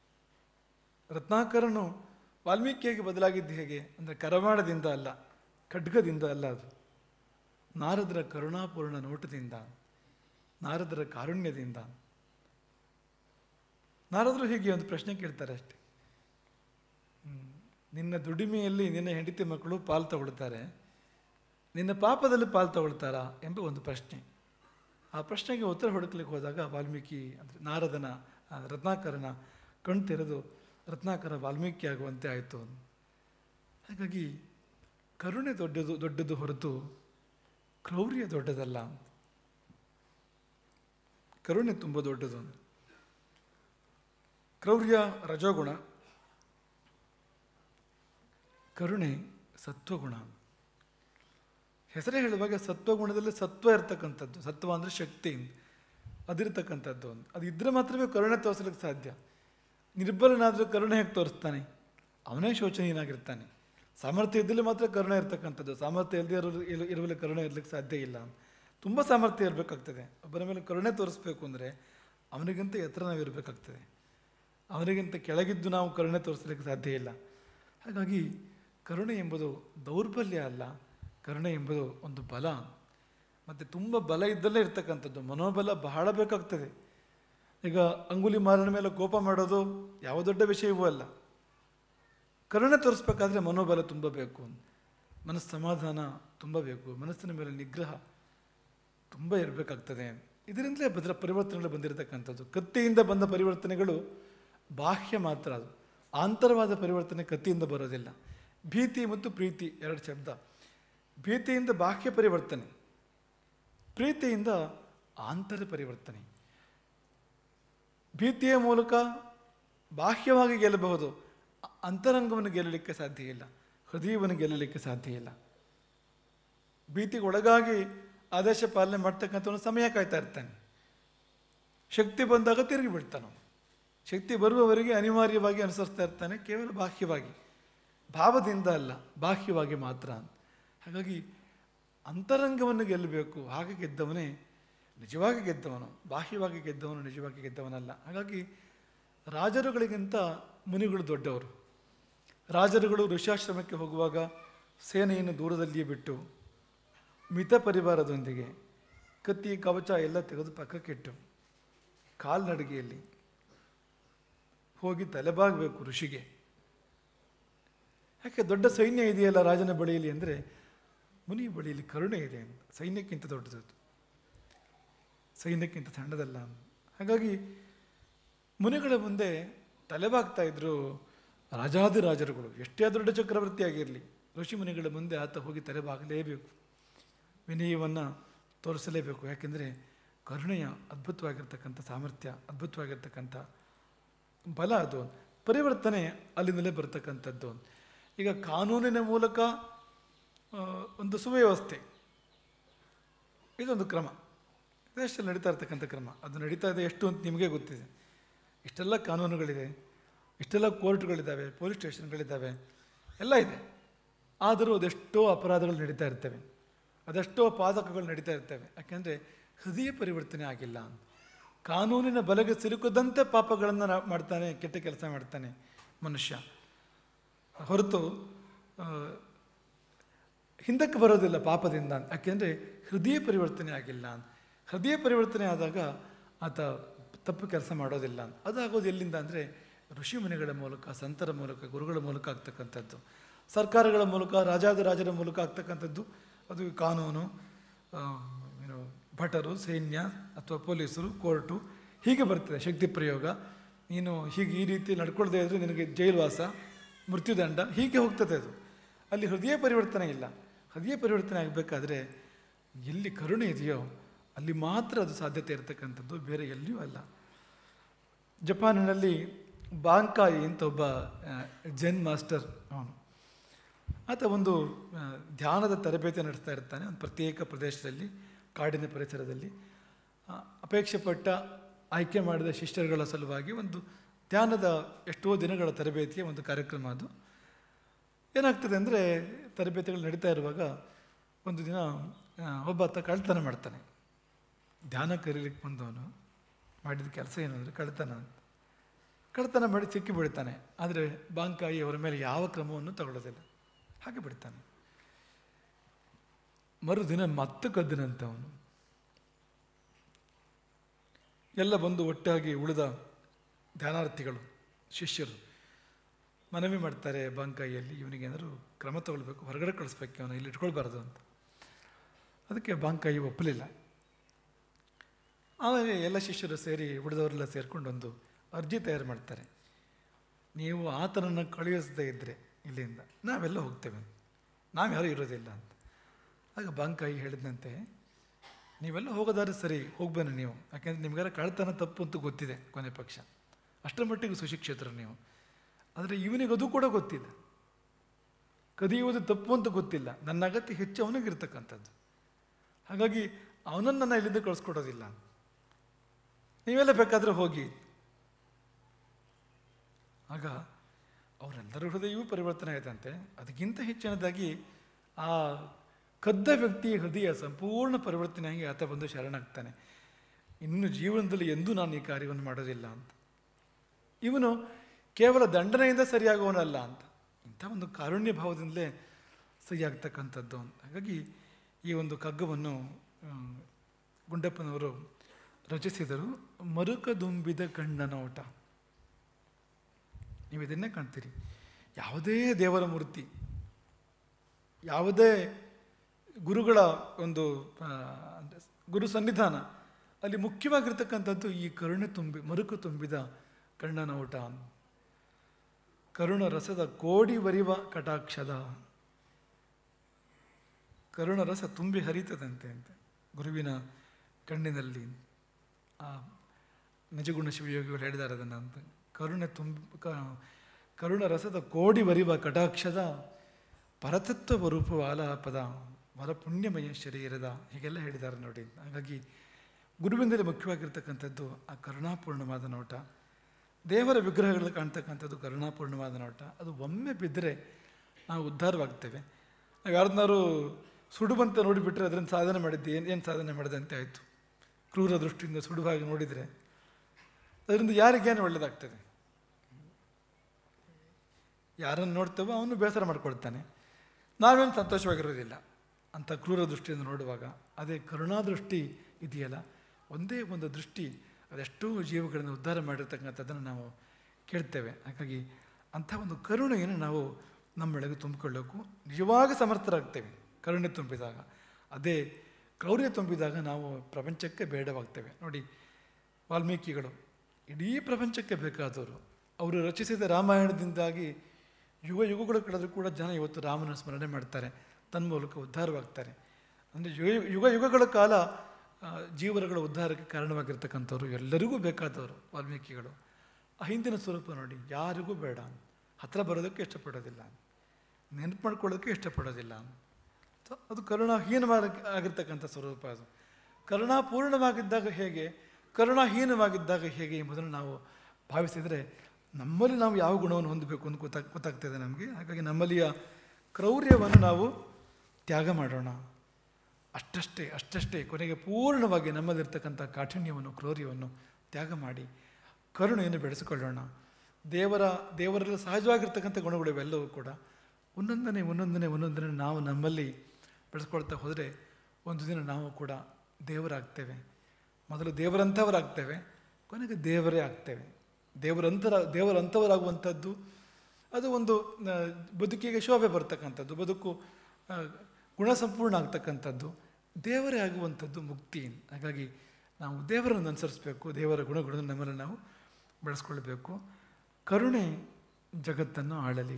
ರತ್ನಾಕರನು ವಾಲ್ಮೀಕಿಯಾಗಿ ಬದಲಾಗಿದ್ದು ಹೇಗೆ ಅಂದರೆ ಕರವಾಡದಿಂದ ಅಲ್ಲ ಖಡ್ಗದಿಂದ ಅಲ್ಲ ಅದು ನಾರದರ ಕರುಣಾಪೂರ್ಣ ನೋಟದಿಂದ ನಾರದರ ಕಾರುಣ್ಯದಿಂದ ನಾರದರು ಹೀಗೆ ಒಂದು ಪ್ರಶ್ನೆ ಕೇಳ್ತಾರೆ ಅಷ್ಟೆ ಹ್ಮ್. ನಿನ್ನ ದುಡಿಮೆಯಲ್ಲಿ ನಿನ್ನ ಹೆಂಡತಿ ಮಕ್ಕಳು ಪಾಲು ತಗೊಳ್ತಾರೆ ನಿನ್ನ ಪಾಪದಲ್ಲಿ ಪಾಲು ತಗೊಳ್ತಾರಾ ಎಂಬ ಒಂದು ಪ್ರಶ್ನೆ ಆ ಪ್ರಶ್ನೆಗೆ ಉತ್ತರ ಹುಡುಕ್ಲಿಕ್ಕೆ ಹೋದಾಗ ವಾಲ್ಮೀಕಿ ಅಂದರೆ ನಾರದನ ಆ, ರತ್ನಾಕರನ ಕಣ್ ತೆರೆದು ರತ್ನಾಕರ ವಾಲ್ಮೀಕಿ ಆಗುವಂತೆ ಆಯಿತು ಹಾಗಾಗಿ ಕರುಣೆ ದೊಡ್ಡದು ದೊಡ್ಡದು ಹೊರತು ಕ್ರೌರ್ಯ ದೊಡ್ಡದಲ್ಲ ಕರುಣೆ ತುಂಬ ದೊಡ್ಡದು ಕ್ರೌರ್ಯ ರಜೋಗುಣ ಕರುಣೆ ಸತ್ವಗುಣ ಹೆಸರೇ ಹೇಳುವಾಗ ಸತ್ವಗುಣದಲ್ಲಿ ಸತ್ವ ಇರ್ತಕ್ಕಂಥದ್ದು ಸತ್ವ ಅಂದರೆ ಶಕ್ತಿ ಅದಿರ್ತಕ್ಕಂಥದ್ದು ಒಂದು ಅದು ಇದ್ರೆ ಮಾತ್ರವೇ ಕರುಣೆ ತೋರಿಸ್ಲಿಕ್ಕೆ ಸಾಧ್ಯ ನಿರ್ಬಲನಾದರೂ ಕರುಣೆ ಹೇಗೆ ತೋರಿಸ್ತಾನೆ ಅವನೇ ಶೋಚನೀಯನಾಗಿರ್ತಾನೆ ಸಾಮರ್ಥ್ಯ ಇದ್ದಲ್ಲಿ ಮಾತ್ರ ಕರುಣೆ ಇರ್ತಕ್ಕಂಥದ್ದು ಸಾಮರ್ಥ್ಯ ಇಲ್ಲದೆ ಇರೋ ಇರುವಲ್ಲಿ ಕರುಣೆ ಇರ್ಲಿಕ್ಕೆ ಸಾಧ್ಯ ಇಲ್ಲ ತುಂಬ ಸಾಮರ್ಥ್ಯ ಇರಬೇಕಾಗ್ತದೆ ಒಬ್ಬರ ಮೇಲೆ ಕರುಣೆ ತೋರಿಸ್ಬೇಕು ಅಂದರೆ ಅವನಿಗಿಂತ ಎತ್ತರ ನಾವು ಇರಬೇಕಾಗ್ತದೆ ಅವನಿಗಿಂತ ಕೆಳಗಿದ್ದು ನಾವು ಕರುಣೆ ತೋರಿಸಲಿಕ್ಕೆ ಸಾಧ್ಯ ಇಲ್ಲ ಹಾಗಾಗಿ ಕರುಣೆ ಎಂಬುದು ದೌರ್ಬಲ್ಯ ಅಲ್ಲ ಕರುಣೆ ಎಂಬುದು ಒಂದು ಬಲ ಮತ್ತು ತುಂಬ ಬಲ ಇದ್ದಲ್ಲೇ ಇರ್ತಕ್ಕಂಥದ್ದು ಮನೋಬಲ ಬಹಳ ಬೇಕಾಗ್ತದೆ ಈಗ ಅಂಗುಲಿ ಮಾರನ ಮೇಲೆ ಕೋಪ ಮಾಡೋದು ಯಾವ ದೊಡ್ಡ ವಿಷಯವೂ ಅಲ್ಲ ಕರುಣೆ ತೋರಿಸ್ಬೇಕಾದ್ರೆ ಮನೋಬಲ ತುಂಬ ಬೇಕು ಮನಸ್ಸು ಸಮಾಧಾನ ತುಂಬ ಬೇಕು ಮನಸ್ಸಿನ ಮೇಲೆ ನಿಗ್ರಹ ತುಂಬ ಇರಬೇಕಾಗ್ತದೆ ಇದರಿಂದಲೇ ಭದ್ರ ಪರಿವರ್ತನೆಗಳು ಬಂದಿರತಕ್ಕಂಥದ್ದು ಕತ್ತಿಯಿಂದ ಬಂದ ಪರಿವರ್ತನೆಗಳು ಬಾಹ್ಯ ಮಾತ್ರ ಅದು ಆಂತರವಾದ ಪರಿವರ್ತನೆ ಕತ್ತಿಯಿಂದ ಬರೋದಿಲ್ಲ ಭೀತಿ ಮತ್ತು ಪ್ರೀತಿ ಎರಡು ಶಬ್ದ ಭೀತಿಯಿಂದ ಬಾಹ್ಯ ಪರಿವರ್ತನೆ ಪ್ರೀತಿಯಿಂದ ಆಂತರ ಪರಿವರ್ತನೆ ಭೀತಿಯ ಮೂಲಕ ಬಾಹ್ಯವಾಗಿ ಗೆಲ್ಲಬಹುದು ಅ- ಅಂತರಂಗವನ್ನು ಗೆಲ್ಲಲಿಕ್ಕೆ ಸಾಧ್ಯ ಇಲ್ಲ ಹೃದಯವನ್ನು ಗೆಲ್ಲಲಿಕ್ಕೆ ಸಾಧ್ಯ ಇಲ್ಲ ಭೀತಿಗೆ ಒಳಗಾಗಿ ಆದೇಶ ಪಾಲನೆ ಮಾಡ್ತಕ್ಕಂಥವನು ಸಮಯ ಕಾಯ್ತಾ ಇರ್ತಾನೆ ಶಕ್ತಿ ಬಂದಾಗ ತಿರುಗಿ ಬಿಡ್ತಾನೆ ಅವನು. ಶಕ್ತಿ ಬರುವವರೆಗೆ ಅನಿವಾರ್ಯವಾಗಿ ಅನುಸರಿಸ್ತಾ ಇರ್ತಾನೆ ಕೇವಲ ಬಾಹ್ಯವಾಗಿ ಭಾವದಿಂದ ಅಲ್ಲ ಬಾಹ್ಯವಾಗಿ ಮಾತ್ರ ಹಾಗಾಗಿ ಅಂತರಂಗವನ್ನು ಗೆಲ್ಲಬೇಕು ಹಾಗೆ ಗೆದ್ದವನೇ ನಿಜವಾಗಿ ಗೆದ್ದವನು ಬಾಹ್ಯವಾಗಿ ಗೆದ್ದವನು ನಿಜವಾಗಿ ಗೆದ್ದವನಲ್ಲ ಹಾಗಾಗಿ ರಾಜರುಗಳಿಗಿಂತ ಮುನಿಗಳು ದೊಡ್ಡವರು ರಾಜರುಗಳು ಋಷಾಶ್ರಮಕ್ಕೆ ಹೋಗುವಾಗ ಸೇನೆಯನ್ನು ದೂರದಲ್ಲಿಯೇ ಬಿಟ್ಟು ಮಿತ ಪರಿವಾರದೊಂದಿಗೆ ಕತ್ತಿ ಕವಚ ಎಲ್ಲ ತೆಗೆದು ಪಕ್ಕಕ್ಕಿಟ್ಟು ಕಾಲ್ನಡಿಗೆಯಲ್ಲಿ ಹೋಗಿ ತಲೆಬಾಗಬೇಕು ಋಷಿಗೆ ಯಾಕೆ ದೊಡ್ಡ ಸೈನ್ಯ ಇದೆಯಲ್ಲ ರಾಜನ ಬಳಿಯಲ್ಲಿ ಅಂದರೆ ಮುನಿ ಬಳಿಯಲ್ಲಿ ಕರುಣೆ ಇದೆ ಅಂತ ಸೈನ್ಯಕ್ಕಿಂತ ದೊಡ್ಡದು ಸೈನ್ಯಕ್ಕಿಂತ ಸಣ್ಣದಲ್ಲ ಹಾಗಾಗಿ ಮುನಿಗಳ ಮುಂದೆ ತಲೆಬಾಗ್ತಾ ಇದ್ರು ರಾಜಾದಿರಾಜರುಗಳು ಎಷ್ಟೇ ದೊಡ್ಡ ಚಕ್ರವರ್ತಿ ಆಗಿರಲಿ ಋಷಿ ಮುನಿಗಳ ಮುಂದೆ ಆತ ಹೋಗಿ ತಲೆಬಾಗಲೇಬೇಕು ವಿನಯವನ್ನು ತೋರಿಸಲೇಬೇಕು ಯಾಕೆಂದರೆ ಕರುಣೆಯ ಅದ್ಭುತವಾಗಿರ್ತಕ್ಕಂಥ ಸಾಮರ್ಥ್ಯ ಅದ್ಭುತವಾಗಿರ್ತಕ್ಕಂಥ ಬಲ ಅದು ಪರಿವರ್ತನೆ ಅಲ್ಲಿಂದಲೇ ಬರ್ತಕ್ಕಂಥದ್ದು ಈಗ ಕಾನೂನಿನ ಮೂಲಕ ಆ, ಒಂದು ಸುವ್ಯವಸ್ಥೆ ಇದೊಂದು ಕ್ರಮ ದೇಶದಲ್ಲಿ ನಡೀತಾ ಇರ್ತಕ್ಕಂಥ ಕ್ರಮ ಅದು ನಡೀತಾ ಇದೆ ಎಷ್ಟು ಅಂತ ನಿಮಗೆ ಗೊತ್ತಿದೆ ಇಷ್ಟೆಲ್ಲ ಕಾನೂನುಗಳಿದೆ ಇಷ್ಟೆಲ್ಲ ಕೋರ್ಟ್ಗಳಿದ್ದಾವೆ ಪೊಲೀಸ್ ಸ್ಟೇಷನ್ಗಳಿದ್ದಾವೆ ಎಲ್ಲ ಇದೆ ಆದರೂ ಅದೆಷ್ಟೋ ಅಪರಾಧಗಳು ನಡೀತಾ ಇರ್ತವೆ ಅದೆಷ್ಟೋ ಪಾದಕಗಳು ನಡೀತಾ ಇರ್ತವೆ ಯಾಕೆಂದರೆ ಹೃದಯ ಪರಿವರ್ತನೆ ಆಗಿಲ್ಲ ಕಾನೂನಿನ ಬಲೆಗೆ ಸಿಲುಕದಂತೆ ಪಾಪಗಳನ್ನು ನಾ- ಮಾಡ್ತಾನೆ ಕೆಟ್ಟ ಕೆಲಸ ಮಾಡ್ತಾನೆ ಮನುಷ್ಯ ಹೊರತು ಆ, ಹಿಂದಕ್ಕೆ ಬರೋದಿಲ್ಲ ಪಾಪದಿಂದ ಯಾಕೆಂದರೆ ಹೃದಯ ಪರಿವರ್ತನೆ ಆಗಿಲ್ಲ ಹೃದಯ ಪರಿವರ್ತನೆ ಆದಾಗ ಆತ ತಪ್ಪು ಕೆಲಸ ಮಾಡೋದಿಲ್ಲ ಅದಾಗೋದು ಎಲ್ಲಿಂದ ಅಂದರೆ ಋಷಿ ಮುನಿಗಳ ಮೂಲಕ ಸಂತರ ಮೂಲಕ ಗುರುಗಳ ಮೂಲಕ ಆಗ್ತಕ್ಕಂಥದ್ದು ಸರ್ಕಾರಗಳ ಮೂಲಕ ರಾಜಾದಿರಾಜರ ಮೂಲಕ ಆಗ್ತಕ್ಕಂಥದ್ದು ಅದು ಕಾನೂನು ಆ, ಏನು ಭಟರು ಸೈನ್ಯ ಅಥವಾ ಪೊಲೀಸರು ಕೋರ್ಟು ಹೀಗೆ ಬರ್ತದೆ ಶಕ್ತಿ ಪ್ರಯೋಗ ನೀನು ಹೀಗೆ ಈ ರೀತಿ ನಡ್ಕೊಳ್ದೇ ಇದ್ದರೆ ನಿನಗೆ ಜೈಲುವಾಸ ಮೃತ್ಯುದಂಡ ಹೀಗೆ ಹೋಗ್ತದೆ ಅದು ಅಲ್ಲಿ ಹೃದಯ ಪರಿವರ್ತನೆ ಇಲ್ಲ ಹೃದಯ ಪರಿವರ್ತನೆ ಆಗಬೇಕಾದ್ರೆ ಎಲ್ಲಿ ಕರುಣೆ ಇದೆಯೋ ಅಲ್ಲಿ ಮಾತ್ರ ಅದು ಸಾಧ್ಯತೆ ಇರತಕ್ಕಂಥದ್ದು ಬೇರೆ ಎಲ್ಲಿಯೂ ಅಲ್ಲ ಜಪಾನಿನಲ್ಲಿ ಬಾಂಕಾಯಿ ಅಂತ ಒಬ್ಬ ಆ, ಜೆನ್ ಮಾಸ್ಟರ್ ಅವನು ಆತ ಒಂದು ಆ, ಧ್ಯಾನದ ತರಬೇತಿ ನಡೆಸ್ತಾ ಇರ್ತಾನೆ ಒಂದು ಪ್ರತ್ಯೇಕ ಪ್ರದೇಶದಲ್ಲಿ ಕಾಡಿನ ಪರಿಸರದಲ್ಲಿ ಆ, ಅಪೇಕ್ಷೆ ಪಟ್ಟ ಆಯ್ಕೆ ಮಾಡಿದ ಶಿಷ್ಯರುಗಳ ಸಲುವಾಗಿ ಒಂದು ಧ್ಯಾನದ ಎಷ್ಟೋ ದಿನಗಳ ತರಬೇತಿಯ ಒಂದು ಕಾರ್ಯಕ್ರಮ ಅದು ಏನಾಗ್ತದೆ ಅಂದರೆ ತರಬೇತಿಗಳು ನಡೀತಾ ಇರುವಾಗ ಒಂದು ದಿನ ಆ, ಒಬ್ಬ ಆತ ಕಳ್ತನ ಮಾಡ್ತಾನೆ ಧ್ಯಾನ ಕರೀಲಿಕ್ಕೆ ಬಂದವನು ಮಾಡಿದ ಕೆಲಸ ಏನು ಅಂದರೆ ಕಳ್ತನ ಅಂತ ಕಳ್ತನ ಮಾಡಿ ಸಿಕ್ಕಿ ಬಿಡ್ತಾನೆ ಆದರೆ ಬಾಂಕಾಯಿ ಅವರ ಮೇಲೆ ಯಾವ ಕ್ರಮವನ್ನು ತಗೊಳ್ಳೋದಿಲ್ಲ ಹಾಗೆ ಬಿಡ್ತಾನೆ ಮರುದಿನ ಮತ್ತೆ ಕದ್ದನಂತೆ ಅವನು ಎಲ್ಲ ಬಂದು ಒಟ್ಟಾಗಿ ಉಳಿದ ಧ್ಯಾನಾರ್ಥಿಗಳು ಶಿಷ್ಯರು ಮನವಿ ಮಾಡ್ತಾರೆ ಬಾಂಕಾಯಿಯಲ್ಲಿ ಇವನಿಗೆ ಏನಾದ್ರು ಕ್ರಮ ತಗೊಳ್ಬೇಕು ಹೊರಗಡೆ ಕಳಿಸ್ಬೇಕು ಅವನು ಇಲ್ಲಿ ಇಟ್ಕೊಳ್ಬಾರ್ದು ಅಂತ ಅದಕ್ಕೆ ಬಾಂಕಾಯಿ ಒಪ್ಪಲಿಲ್ಲ ಆಮೇಲೆ ಎಲ್ಲ ಶಿಷ್ಯರು ಸೇರಿ ಉಳಿದವರೆಲ್ಲ ಸೇರಿಕೊಂಡು ಒಂದು ಅರ್ಜಿ ತಯಾರು ಮಾಡ್ತಾರೆ ನೀವು ಆತನನ್ನು ಕಳುಹಿಸದೇ ಇದ್ದರೆ ಇಲ್ಲಿಂದ ನಾವೆಲ್ಲ ಹೋಗ್ತೇವೆ ನಾವು ಯಾರೂ ಇರೋದಿಲ್ಲ ಅಂತ ಆಗ ಬಾಂಕಾಯಿ ಹೇಳಿದಂತೆ ನೀವೆಲ್ಲ ಹೋಗೋದಾದ್ರೆ ಸರಿ ಹೋಗ್ಬೇನೆ ನೀವು ಯಾಕೆಂದ್ರೆ ನಿಮಗೆಲ್ಲ ಕಳ್ತನ ತಪ್ಪು ಅಂತ ಗೊತ್ತಿದೆ ಕೊನೆ ಪಕ್ಷ ಅಷ್ಟರ ಮಟ್ಟಿಗೆ ಸುಶಿಕ್ಷಿತರು ನೀವು ಆದರೆ ಇವನಿಗೆ ಅದು ಕೂಡ ಗೊತ್ತಿಲ್ಲ ಕದಿಯುವುದು ತಪ್ಪು ಅಂತ ಗೊತ್ತಿಲ್ಲ ನನ್ನ ಅಗತ್ಯ ಹೆಚ್ಚು ಅವನಿಗಿರ್ತಕ್ಕಂಥದ್ದು ಹಾಗಾಗಿ ಅವನನ್ನು ನಾನು ಇಲ್ಲಿಂದ ಕಳಿಸ್ಕೊಡೋದಿಲ್ಲ ನೀವೆಲ್ಲ ಬೇಕಾದರೆ ಹೋಗಿ ಆಗ ಅವರೆಲ್ಲರ ಹೃದಯವೂ ಪರಿವರ್ತನೆ ಆಯ್ತಂತೆ ಅದಕ್ಕಿಂತ ಹೆಚ್ಚಿನದಾಗಿ ಆ ಕದ್ದ ವ್ಯಕ್ತಿಯ ಹೃದಯ ಸಂಪೂರ್ಣ ಪರಿವರ್ತನೆಯಾಗಿ ಆತ ಬಂದು ಶರಣಾಗ್ತಾನೆ ಇನ್ನು ಜೀವನದಲ್ಲಿ ಎಂದೂ ನಾನು ಈ ಕಾರ್ಯವನ್ನು ಮಾಡೋದಿಲ್ಲ ಅಂತ ಇವನು ಕೇವಲ ದಂಡನೆಯಿಂದ ಸರಿಯಾಗುವನಲ್ಲ ಅಂತ ಇಂಥ ಒಂದು ಕಾರುಣ್ಯ ಭಾವದಿಂದಲೇ ಸರಿಯಾಗ್ತಕ್ಕಂಥದ್ದು ಅಂತ ಹಾಗಾಗಿ ಈ ಒಂದು ಕಗ್ಗವನ್ನು ಆ, ಗುಂಡಪ್ಪನವರು ರಚಿಸಿದರು ಮರುಕದುಂಬಿದ ಕಣ್ಣ ನೋಟ ನೀವು ಇದನ್ನೇ ಕಾಣ್ತೀರಿ ಯಾವುದೇ ದೇವರ ಮೂರ್ತಿ ಯಾವುದೇ ಗುರುಗಳ ಒಂದು ಆ, ಅಂದ್ರೆ ಗುರು ಸನ್ನಿಧಾನ ಅಲ್ಲಿ ಮುಖ್ಯವಾಗಿರ್ತಕ್ಕಂಥದ್ದು ಈ ಕರುಣೆ ತುಂಬಿ ಮರುಕು ತುಂಬಿದ ಕಣ್ಣನ ಊಟ ಕರುಣ ರಸದ ಕೋಡಿ ವರಿವ ಕಟಾಕ್ಷದ ಕರುಣ ರಸ ತುಂಬಿ ಹರಿತದಂತೆ ಅಂತ ಗುರುವಿನ ಕಣ್ಣಿನಲ್ಲಿ ಆ ನಿಜಗುಣ ಶಿವಯೋಗಿಗಳು ಹೇಳಿದ್ದಾರೆ ಅದನ್ನು ಅಂತ ಕರುಣೆ ತುಂಬ ಕ- ಕರುಣ ರಸದ ಕೋಡಿ ವರಿವ ಕಟಾಕ್ಷದ ಪರತತ್ವ ರೂಪ ಆಲಾಪದ ವರ ಪುಣ್ಯಮಯ ಶರೀರದ ಹೀಗೆಲ್ಲ ಹೇಳಿದ್ದಾರೆ ನೋಡಿ ಹಾಗಾಗಿ ಗುರುವಿಂದಲೇ ಮುಖ್ಯವಾಗಿರ್ತಕ್ಕಂಥದ್ದು ಆ ಕರುಣಾಪೂರ್ಣವಾದ ನೋಟ ದೇವರ ವಿಗ್ರಹಗಳಲ್ಲಿ ಕಾಣ್ತಕ್ಕಂಥದ್ದು ಕರುಣಾಪೂರ್ಣವಾದ ನೋಟ ಅದು ಒಮ್ಮೆ ಬಿದ್ದರೆ ನಾವು ಉದ್ಧಾರವಾಗ್ತೇವೆ ನಾವು ಯಾರನ್ನಾರು ಸುಡುವಂತ ನೋಡಿಬಿಟ್ರೆ ಅದರಿಂದ ಸಾಧನೆ ಮಾಡಿದ್ದೆ ಏನು ಏನು ಸಾಧನೆ ಮಾಡಿದೆ ಅಂತ ಆಯಿತು ಕ್ರೂರ ದೃಷ್ಟಿಯಿಂದ ಸುಡುವಾಗಿ ನೋಡಿದರೆ ಅದರಿಂದ ಯಾರಿಗೇನು ಒಳ್ಳೆಯದಾಗ್ತದೆ ಯಾರನ್ನು ನೋಡ್ತೇವೋ ಅವನು ಬೇಸರ ಮಾಡ್ಕೊಳ್ತಾನೆ ನಾವೇನು ಸಂತೋಷವಾಗಿರೋದಿಲ್ಲ ಅಂತ ಕ್ರೂರ ದೃಷ್ಟಿಯಿಂದ ನೋಡುವಾಗ ಅದೇ ಕರುಣಾ ದೃಷ್ಟಿ ಇದೆಯಲ್ಲ ಒಂದೇ ಒಂದು ದೃಷ್ಟಿ ಅದೆಷ್ಟೋ ಜೀವಗಳನ್ನು ಉದ್ಧಾರ ಮಾಡಿರ್ತಕ್ಕಂಥದ್ದನ್ನು ನಾವು ಕೇಳ್ತೇವೆ ಹಾಗಾಗಿ ಅಂಥ ಒಂದು ಕರುಣೆಯನ್ನು ನಾವು ನಮ್ಮೊಳಗೆ ತುಂಬಿಕೊಳ್ಳೋಕ್ಕೂ ನಿಜವಾಗಿ ಸಮರ್ಥರಾಗ್ತೇವೆ ಕರುಣೆ ತುಂಬಿದಾಗ ಅದೇ ಕ್ರೌರ್ಯ ತುಂಬಿದಾಗ ನಾವು ಪ್ರಪಂಚಕ್ಕೆ ಬೇಡವಾಗ್ತೇವೆ ನೋಡಿ ವಾಲ್ಮೀಕಿಗಳು ಇಡೀ ಪ್ರಪಂಚಕ್ಕೆ ಬೇಕಾದವರು ಅವರು ರಚಿಸಿದ ರಾಮಾಯಣದಿಂದಾಗಿ ಯುಗ ಯುಗಗಳು ಕಳೆದರೂ ಕೂಡ ಜನ ಇವತ್ತು ರಾಮನ ಸ್ಮರಣೆ ಮಾಡ್ತಾರೆ ತನ್ಮೂಲಕ ಉದ್ಧಾರವಾಗ್ತಾರೆ ಅಂದರೆ ಯುಗ ಯುಗ ಯುಗಗಳ ಕಾಲ ಆ, ಜೀವನಗಳ ಉದ್ಧಾರಕ್ಕೆ ಕಾರಣವಾಗಿರ್ತಕ್ಕಂಥವ್ರು ಎಲ್ಲರಿಗೂ ಬೇಕಾದವರು ವಾಲ್ಮೀಕಿಗಳು ಆ ಹಿಂದಿನ ಸ್ವರೂಪ ನೋಡಿ ಯಾರಿಗೂ ಬೇಡ ಹತ್ರ ಬರೋದಕ್ಕೆ ಇಷ್ಟಪಡೋದಿಲ್ಲ ನೆನಪು ಮಾಡ್ಕೊಳ್ಳೋದಕ್ಕೆ ಇಷ್ಟಪಡೋದಿಲ್ಲ ಸೊ ಅದು ಕರುಣಾಹೀನವಾದ ಆಗಿರ್ತಕ್ಕಂಥ ಸ್ವರೂಪ ಅದು ಕರುಣಾಪೂರ್ಣವಾಗಿದ್ದಾಗ ಹೇಗೆ ಕರುಣಾಹೀನವಾಗಿದ್ದಾಗ ಹೇಗೆ ಎಂಬುದನ್ನು ನಾವು ಭಾವಿಸಿದರೆ ನಮ್ಮಲ್ಲಿ ನಾವು ಯಾವ ಗುಣವನ್ನು ಹೊಂದಬೇಕು ಅಂತ ಗೊತ್ತಾಗ್ ಗೊತ್ತಾಗ್ತದೆ ನಮಗೆ ಹಾಗಾಗಿ ನಮ್ಮಲ್ಲಿಯ ಕ್ರೌರ್ಯವನ್ನು ನಾವು ತ್ಯಾಗ ಮಾಡೋಣ ಅಷ್ಟಷ್ಟೇ ಅಷ್ಟಷ್ಟೇ ಕೊನೆಗೆ ಪೂರ್ಣವಾಗಿ ನಮ್ಮಲ್ಲಿರ್ತಕ್ಕಂಥ ಕಾಠಿಣ್ಯವನ್ನು ಕ್ರೌರ್ಯವನ್ನು ತ್ಯಾಗ ಮಾಡಿ ಕರುಣೆಯನ್ನು ಬೆಳೆಸಿಕೊಳ್ಳೋಣ ದೇವರ ದೇವರಲ್ಲಿ ಸಹಜವಾಗಿರ್ತಕ್ಕಂಥ ಗುಣಗಳು ಇವೆಲ್ಲವೂ ಕೂಡ ಒಂದೊಂದನೇ ಒಂದೊಂದನೇ ಒಂದೊಂದನೇ ನಾವು ನಮ್ಮಲ್ಲಿ ಬೆಳೆಸ್ಕೊಳ್ತಾ ಹೋದರೆ ಒಂದು ದಿನ ನಾವು ಕೂಡ ದೇವರಾಗ್ತೇವೆ ಮೊದಲು ದೇವರಂಥವರಾಗ್ತೇವೆ ಕೊನೆಗೆ ದೇವರೇ ಆಗ್ತೇವೆ ದೇವರಂತರ ದೇವರಂಥವರಾಗುವಂಥದ್ದು ಅದು ಒಂದು ಆ, ಬದುಕಿಗೆ ಶೋಭೆ ಬರ್ತಕ್ಕಂಥದ್ದು ಬದುಕು ಆ, ಗುಣಸಂಪೂರ್ಣ ಆಗ್ತಕ್ಕಂಥದ್ದು ದೇವರೇ ಆಗುವಂಥದ್ದು ಮುಕ್ತಿ ಹಾಗಾಗಿ ನಾವು ದೇವರನ್ನು ಅನುಸರಿಸಬೇಕು ದೇವರ ಗುಣಗಳನ್ನು ನಮ್ಮನ್ನು ನಾವು ಬೆಳೆಸ್ಕೊಳ್ಬೇಕು ಕರುಣೆ ಜಗತ್ತನ್ನು ಆಳಲಿ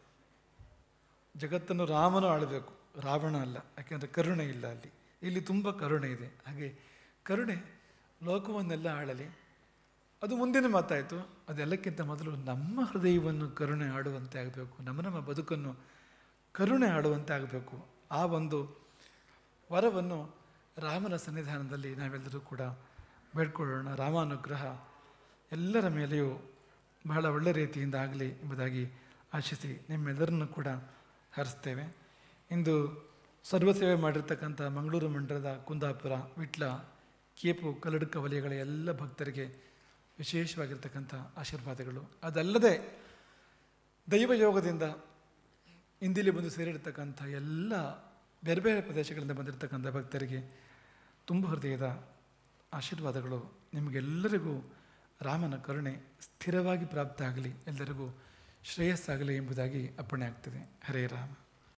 ಜಗತ್ತನ್ನು ರಾಮನು ಆಳಬೇಕು ರಾವಣ ಅಲ್ಲ ಯಾಕೆಂದರೆ ಕರುಣೆ ಇಲ್ಲ ಅಲ್ಲಿ ಇಲ್ಲಿ ತುಂಬ ಕರುಣೆ ಇದೆ ಹಾಗೆ ಕರುಣೆ ಲೋಕವನ್ನೆಲ್ಲ ಆಳಲಿ ಅದು ಮುಂದಿನ ಮಾತಾಯಿತು ಅದೆಲ್ಲಕ್ಕಿಂತ ಮೊದಲು ನಮ್ಮ ಹೃದಯವನ್ನು ಕರುಣೆ ಆಡುವಂತೆ ಆಗಬೇಕು ನಮ್ಮ ನಮ್ಮ ಬದುಕನ್ನು ಕರುಣೆ ಆಡುವಂತೆ ಆಗಬೇಕು ಆ ಒಂದು ವರವನ್ನು ರಾಮನ ಸನ್ನಿಧಾನದಲ್ಲಿ ನಾವೆಲ್ಲರೂ ಕೂಡ ಬೇಡ್ಕೊಳ್ಳೋಣ ರಾಮಾನುಗ್ರಹ ಎಲ್ಲರ ಮೇಲೆಯೂ ಬಹಳ ಒಳ್ಳೆ ರೀತಿಯಿಂದ ಆಗಲಿ ಎಂಬುದಾಗಿ ಆಶಿಸಿ ನಿಮ್ಮೆಲ್ಲರನ್ನು ಕೂಡ ಹರಿಸ್ತೇವೆ ಇಂದು ಸರ್ವಸೇವೆ ಮಾಡಿರ್ತಕ್ಕಂಥ ಮಂಗಳೂರು ಮಂಡಲದ ಕುಂದಾಪುರ ವಿಟ್ಲ ಕೇಪು ಕಲ್ಲಡ್ಕ ವಲಯಗಳ ಎಲ್ಲ ಭಕ್ತರಿಗೆ ವಿಶೇಷವಾಗಿರ್ತಕ್ಕಂಥ ಆಶೀರ್ವಾದಗಳು ಅದಲ್ಲದೆ ದೈವಯೋಗದಿಂದ ಇಂದಿಲ್ಲಿ ಬಂದು ಸೇರಿರ್ತಕ್ಕಂಥ ಎಲ್ಲ ಬೇರೆ ಬೇರೆ ಪ್ರದೇಶಗಳಿಂದ ಬಂದಿರತಕ್ಕಂಥ ಭಕ್ತರಿಗೆ ತುಂಬ ಹೃದಯದ ಆಶೀರ್ವಾದಗಳು ನಿಮಗೆಲ್ಲರಿಗೂ ರಾಮನ ಕರುಣೆ ಸ್ಥಿರವಾಗಿ ಪ್ರಾಪ್ತ ಆಗಲಿ ಎಲ್ಲರಿಗೂ ಶ್ರೇಯಸ್ಸಾಗಲಿ ಎಂಬುದಾಗಿ ಅಪ್ಪಣೆ ಆಗ್ತದೆ ಹರೇ ರಾಮ